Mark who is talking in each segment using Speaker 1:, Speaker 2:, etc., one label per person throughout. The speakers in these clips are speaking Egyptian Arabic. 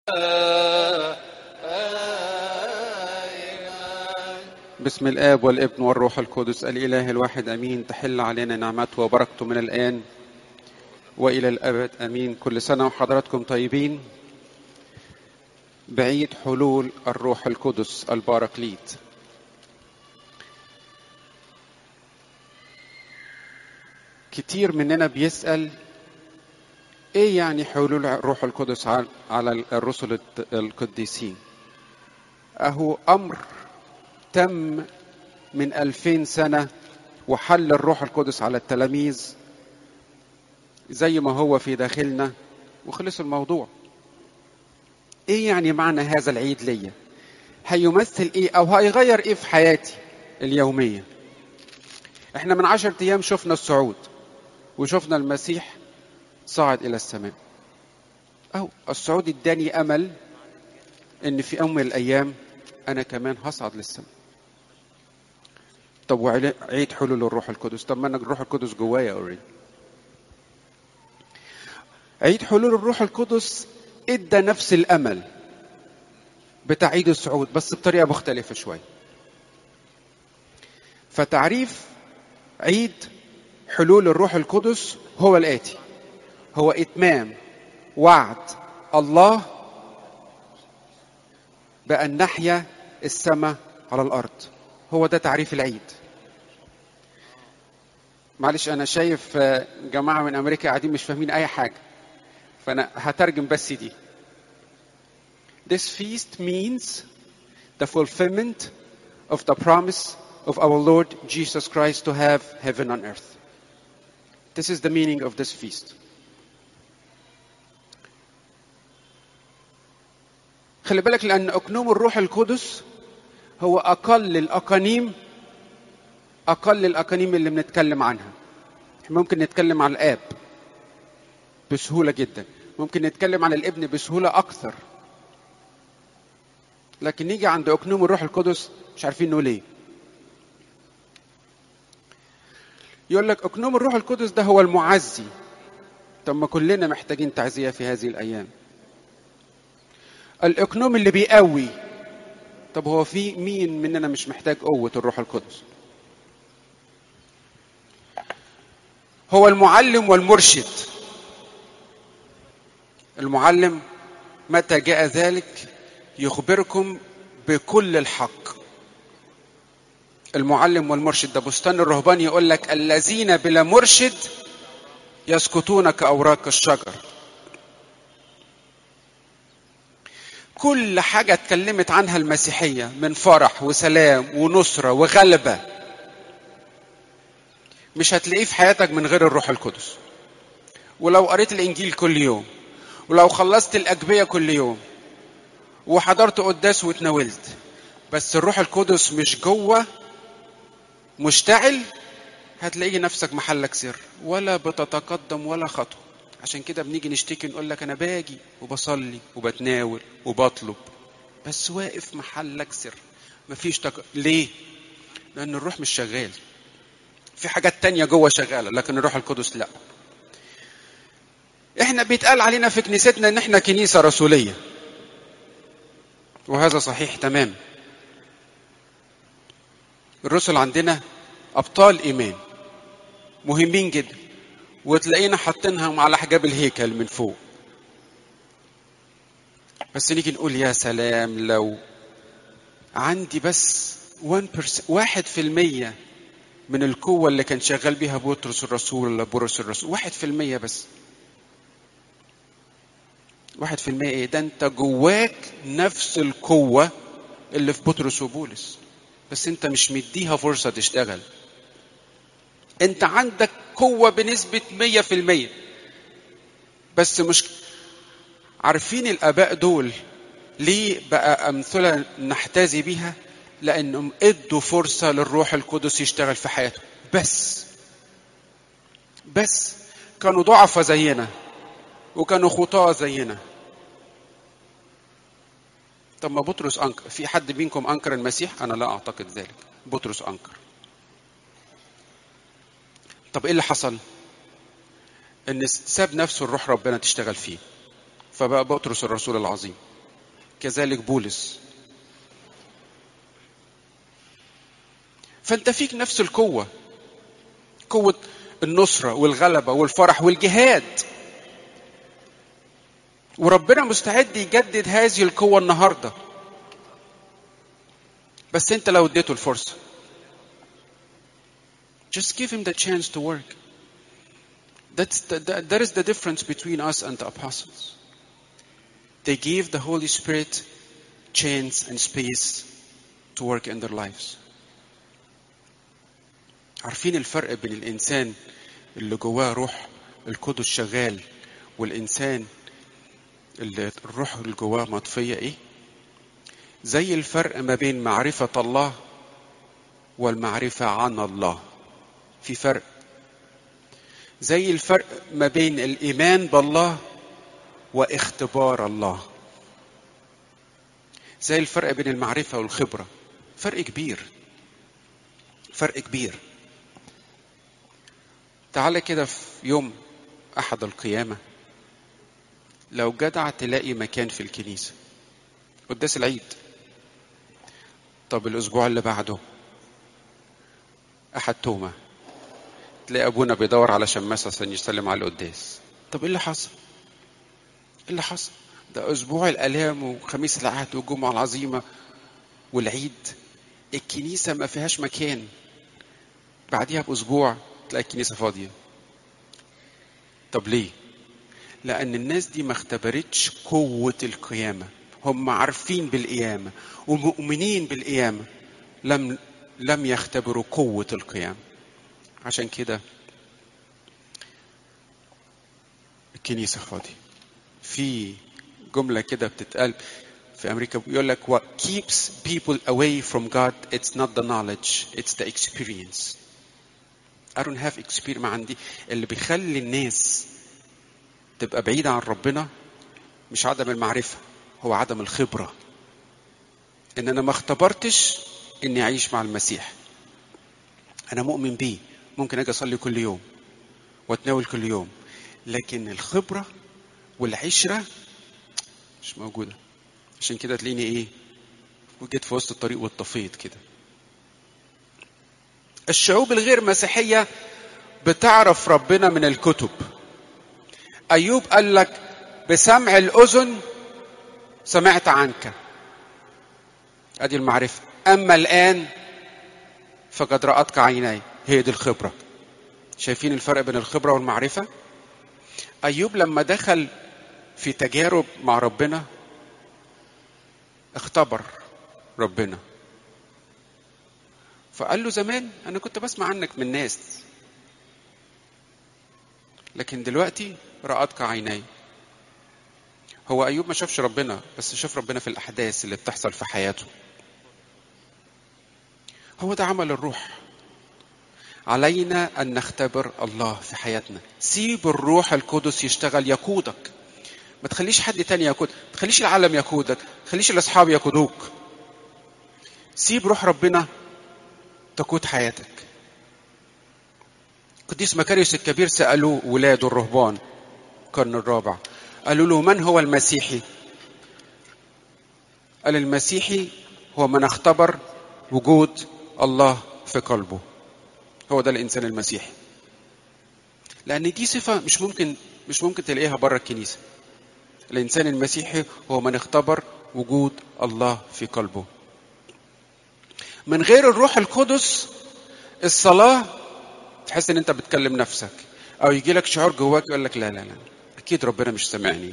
Speaker 1: بسم الآب والابن والروح القدس الإله الواحد أمين تحل علينا نعمته وبركته من الآن وإلى الأبد أمين كل سنة وحضراتكم طيبين بعيد حلول الروح القدس الباركليت كتير مننا بيسأل ايه يعني حلول الروح القدس على الرسل القديسين اهو امر تم من ألفين سنة وحل الروح القدس على التلاميذ زي ما هو في داخلنا وخلص الموضوع ايه يعني معنى هذا العيد ليا هيمثل ايه او هيغير ايه في حياتي اليومية احنا من عشرة ايام شفنا الصعود وشفنا المسيح صعد الى السماء او الصعود اداني امل ان في يوم من الايام انا كمان هصعد للسماء طب وعيد حلول الروح القدس طب ما انا الروح القدس جوايا اوريدي عيد حلول الروح القدس ادى نفس الامل بتاع عيد الصعود بس بطريقه مختلفه شويه فتعريف عيد حلول الروح القدس هو الاتي هو اتمام وعد الله بان نحيا السماء على الارض هو ده تعريف العيد معلش انا شايف جماعه من امريكا قاعدين مش فاهمين اي حاجه فانا هترجم بس دي This feast means the fulfillment of the promise of our Lord Jesus Christ to have heaven on earth. This is the meaning of this feast. خلي بالك لأن أقنوم الروح القدس هو أقل الأقانيم أقل الأقانيم اللي بنتكلم عنها. ممكن نتكلم عن الآب بسهولة جدا. ممكن نتكلم عن الابن بسهولة أكثر. لكن نيجي عند أقنوم الروح القدس مش عارفين نقول إيه. يقول لك أقنوم الروح القدس ده هو المعزي. طب ما كلنا محتاجين تعزية في هذه الأيام. الإقنوم اللي بيقوي. طب هو في مين مننا مش محتاج قوة الروح القدس؟ هو المعلم والمرشد. المعلم متى جاء ذلك يخبركم بكل الحق المعلم والمرشد ده بستان الرهبان يقول لك الذين بلا مرشد يسقطون كأوراق الشجر كل حاجة اتكلمت عنها المسيحية من فرح وسلام ونصرة وغلبة مش هتلاقيه في حياتك من غير الروح القدس ولو قريت الإنجيل كل يوم ولو خلصت الأجبية كل يوم وحضرت قداس واتناولت بس الروح القدس مش جوه مشتعل هتلاقي نفسك محلك سر ولا بتتقدم ولا خطوه عشان كده بنيجي نشتكي نقول لك انا باجي وبصلي وبتناول وبطلب بس واقف محلك سر مفيش تك... ليه لان الروح مش شغال في حاجات تانية جوه شغالة لكن الروح القدس لا احنا بيتقال علينا في كنيستنا ان احنا كنيسة رسولية وهذا صحيح تمام الرسل عندنا ابطال ايمان مهمين جدا وتلاقينا حاطينهم على حجاب الهيكل من فوق بس نيجي نقول يا سلام لو عندي بس 1% واحد في المية من القوة اللي كان شغال بيها بطرس الرسول ولا بولس الرسول واحد في المية بس واحد في المية ايه ده انت جواك نفس القوة اللي في بطرس وبولس بس انت مش مديها فرصة تشتغل انت عندك قوة بنسبة مية في المية بس مش عارفين الآباء دول ليه بقى أمثلة نحتذي بيها لأنهم ادوا فرصة للروح القدس يشتغل في حياتهم بس بس كانوا ضعفة زينا وكانوا خطاة زينا طب ما بطرس أنكر في حد منكم أنكر المسيح أنا لا أعتقد ذلك بطرس أنكر طب إيه اللي حصل ان ساب نفسه الروح ربنا تشتغل فيه فبقى بطرس الرسول العظيم كذلك بولس فانت فيك نفس القوه قوه النصره والغلبه والفرح والجهاد وربنا مستعد يجدد هذه القوه النهارده بس انت لو اديته الفرصه just give him the chance to work that's the, the, that is the difference between us and the apostles they gave the holy spirit chance and space to work in their lives عارفين الفرق بين الانسان اللي جواه روح القدس شغال والانسان اللي الروح اللي جواه مطفيه ايه زي الفرق ما بين معرفه الله والمعرفه عن الله في فرق زي الفرق ما بين الايمان بالله واختبار الله زي الفرق بين المعرفه والخبره فرق كبير فرق كبير تعالى كده في يوم احد القيامه لو جدع تلاقي مكان في الكنيسه قداس العيد طب الاسبوع اللي بعده احد توما تلاقي ابونا بيدور على شماس عشان يسلم على القداس طب ايه اللي حصل ايه اللي حصل ده اسبوع الالام وخميس العهد والجمعه العظيمه والعيد الكنيسه ما فيهاش مكان بعديها باسبوع تلاقي الكنيسه فاضيه طب ليه لان الناس دي ما اختبرتش قوه القيامه هم عارفين بالقيامه ومؤمنين بالقيامه لم لم يختبروا قوه القيامه عشان كده الكنيسه فاضيه في جمله كده بتتقال في امريكا بيقول لك what keeps people away from God it's not the knowledge it's the experience I don't have experience ما عندي اللي بيخلي الناس تبقى بعيدة عن ربنا مش عدم المعرفة هو عدم الخبرة ان انا ما اختبرتش اني اعيش مع المسيح انا مؤمن بيه ممكن اجي اصلي كل يوم واتناول كل يوم لكن الخبرة والعشرة مش موجودة عشان كده تلاقيني ايه وجيت في وسط الطريق واتطفيت كده الشعوب الغير مسيحية بتعرف ربنا من الكتب أيوب قال لك بسمع الأذن سمعت عنك أدي المعرفة أما الآن فقد رأتك عيناي هي دي الخبرة شايفين الفرق بين الخبرة والمعرفة أيوب لما دخل في تجارب مع ربنا اختبر ربنا فقال له زمان انا كنت بسمع عنك من ناس لكن دلوقتي رأتك عيناي هو ايوب ما شافش ربنا بس شاف ربنا في الاحداث اللي بتحصل في حياته هو ده عمل الروح علينا ان نختبر الله في حياتنا سيب الروح القدس يشتغل يقودك ما تخليش حد تاني يقود ما تخليش العالم يقودك ما تخليش الاصحاب يقودوك سيب روح ربنا تقود حياتك قديس مكاريوس الكبير سألوه ولاده الرهبان القرن الرابع قالوا له من هو المسيحي قال المسيحي هو من اختبر وجود الله في قلبه هو ده الانسان المسيحي لان دي صفه مش ممكن مش ممكن تلاقيها بره الكنيسه الانسان المسيحي هو من اختبر وجود الله في قلبه من غير الروح القدس الصلاه تحس ان انت بتكلم نفسك او يجي لك شعور جواك يقول لك لا لا لا اكيد ربنا مش سامعني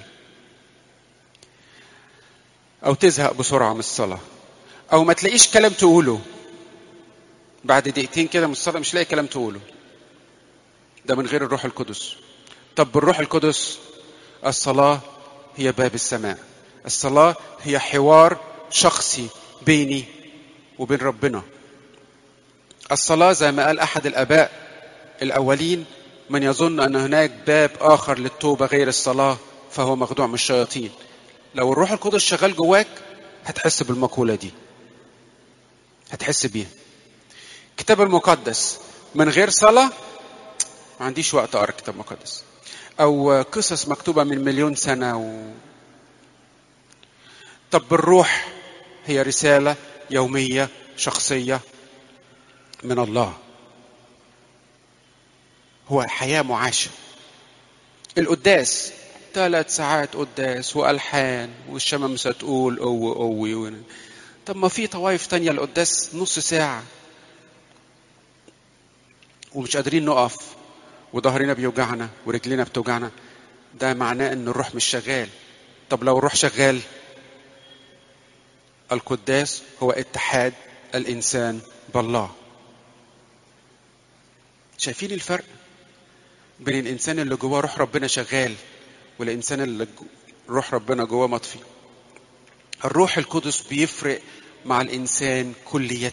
Speaker 1: او تزهق بسرعه من الصلاه او ما تلاقيش كلام تقوله بعد دقيقتين كده من الصلاه مش لاقي كلام تقوله ده من غير الروح القدس طب بالروح القدس الصلاه هي باب السماء الصلاه هي حوار شخصي بيني وبين ربنا الصلاه زي ما قال احد الاباء الاولين من يظن ان هناك باب اخر للتوبه غير الصلاه فهو مخدوع من الشياطين لو الروح القدس شغال جواك هتحس بالمقوله دي هتحس بيها الكتاب المقدس من غير صلاه ما عنديش وقت اقرا كتاب مقدس او قصص مكتوبه من مليون سنه و... طب بالروح هي رسالة يومية شخصية من الله هو حياة معاشة القداس ثلاث ساعات قداس والحان والشمامسه تقول قوي قوي طب ما في طوائف تانية القداس نص ساعه ومش قادرين نقف وظهرنا بيوجعنا ورجلنا بتوجعنا ده معناه ان الروح مش شغال طب لو الروح شغال القداس هو اتحاد الانسان بالله شايفين الفرق بين الانسان اللي جواه روح ربنا شغال والانسان اللي روح ربنا جواه مطفي الروح القدس بيفرق مع الانسان كليه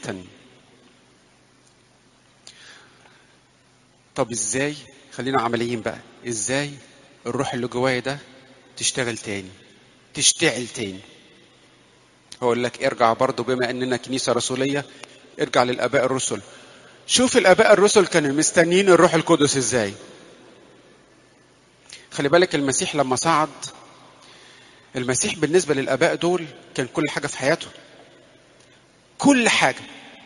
Speaker 1: طب ازاي خلينا عمليين بقى ازاي الروح اللي جوايا ده تشتغل تاني تشتعل تاني هقول لك ارجع برضو بما اننا كنيسه رسوليه ارجع للاباء الرسل شوف الاباء الرسل كانوا مستنيين الروح القدس ازاي خلي بالك المسيح لما صعد المسيح بالنسبة للآباء دول كان كل حاجة في حياته كل حاجة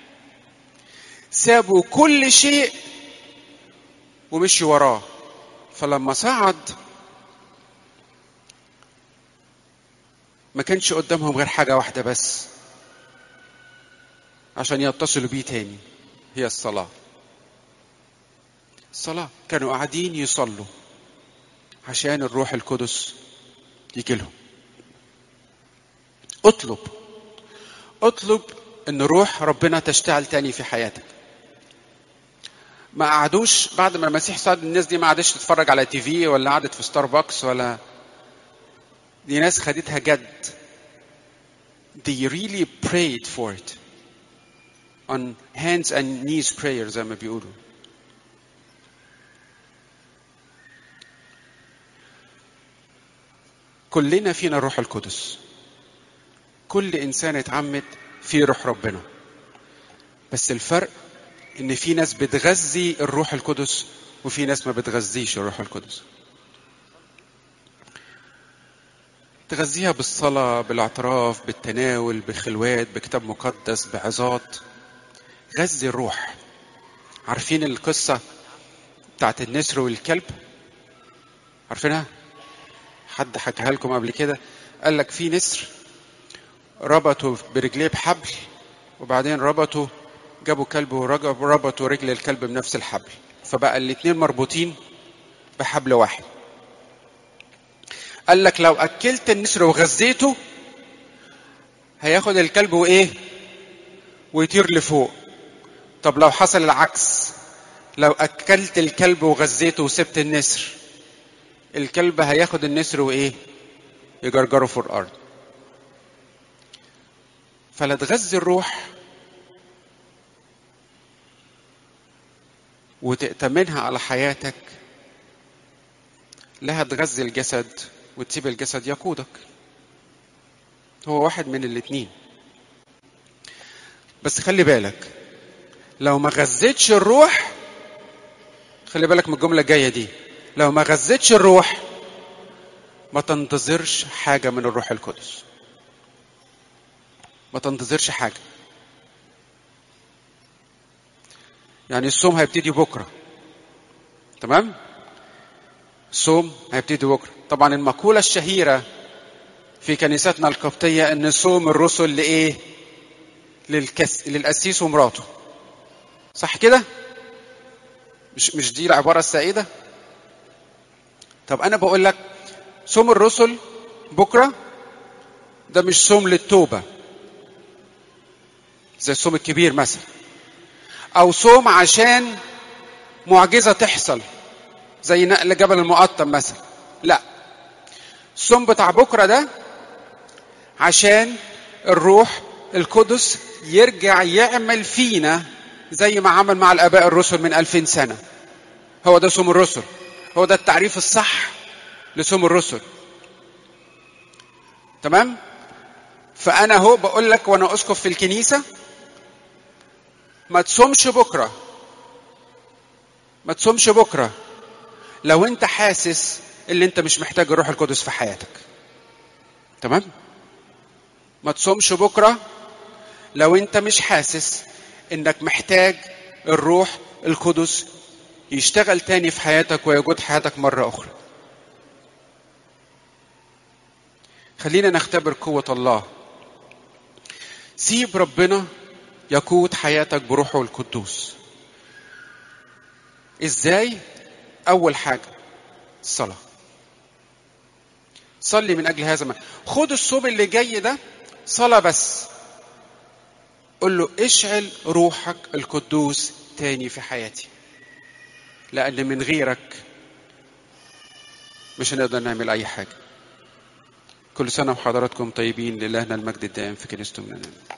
Speaker 1: سابوا كل شيء ومشي وراه فلما صعد ما كانش قدامهم غير حاجة واحدة بس عشان يتصلوا بيه تاني هي الصلاة الصلاة كانوا قاعدين يصلوا عشان الروح القدس يجي لهم اطلب اطلب ان روح ربنا تشتغل تاني في حياتك ما قعدوش بعد ما المسيح صعد الناس دي ما قعدتش تتفرج على تي في ولا قعدت في ستاربكس ولا دي ناس خدتها جد they really prayed for it on hands and knees prayer زي ما بيقولوا كلنا فينا الروح القدس كل انسان اتعمد فيه روح ربنا بس الفرق ان في ناس بتغذي الروح القدس وفي ناس ما بتغذيش الروح القدس تغذيها بالصلاة بالاعتراف بالتناول بخلوات بكتاب مقدس بعظات غذي الروح عارفين القصة بتاعت النسر والكلب عارفينها حد حكاها لكم قبل كده قال لك في نسر ربطوا برجليه بحبل وبعدين ربطوا جابوا كلب وربطوا رجل الكلب بنفس الحبل فبقى الاتنين مربوطين بحبل واحد قال لك لو اكلت النسر وغذيته هياخد الكلب وايه ويطير لفوق طب لو حصل العكس لو اكلت الكلب وغذيته وسبت النسر الكلب هياخد النسر وايه يجرجره في الارض فلا تغذي الروح وتأتمنها على حياتك لا هتغذي الجسد وتسيب الجسد يقودك هو واحد من الاتنين بس خلي بالك لو ما غذيتش الروح خلي بالك من الجملة الجاية دي لو ما غذيتش الروح ما تنتظرش حاجة من الروح القدس ما تنتظرش حاجة يعني الصوم هيبتدي بكرة تمام الصوم هيبتدي بكرة طبعا المقولة الشهيرة في كنيستنا القبطية ان صوم الرسل لايه للكس... للقسيس ومراته صح كده مش مش دي العبارة السائدة طب انا بقول لك صوم الرسل بكرة ده مش صوم للتوبة زي الصوم الكبير مثلا او صوم عشان معجزة تحصل زي نقل جبل المقطم مثلا لا الصوم بتاع بكرة ده عشان الروح القدس يرجع يعمل فينا زي ما عمل مع الآباء الرسل من ألفين سنة هو ده صوم الرسل هو ده التعريف الصح لصوم الرسل تمام فأنا هو بقول لك وأنا أسقف في الكنيسة ما تصومش بكرة ما تصومش بكرة لو أنت حاسس اللي أنت مش محتاج الروح القدس في حياتك تمام ما تصومش بكرة لو انت مش حاسس انك محتاج الروح القدس يشتغل تاني في حياتك ويجود حياتك مرة أخرى خلينا نختبر قوة الله سيب ربنا يقود حياتك بروحه القدوس ازاي اول حاجه الصلاه صلي من اجل هذا ما خد الصوم اللي جاي ده صلاه بس قل له اشعل روحك القدوس تاني في حياتي لان من غيرك مش هنقدر نعمل اي حاجه كل سنه وحضراتكم طيبين لله المجد الدائم في كنيسته من الأمين.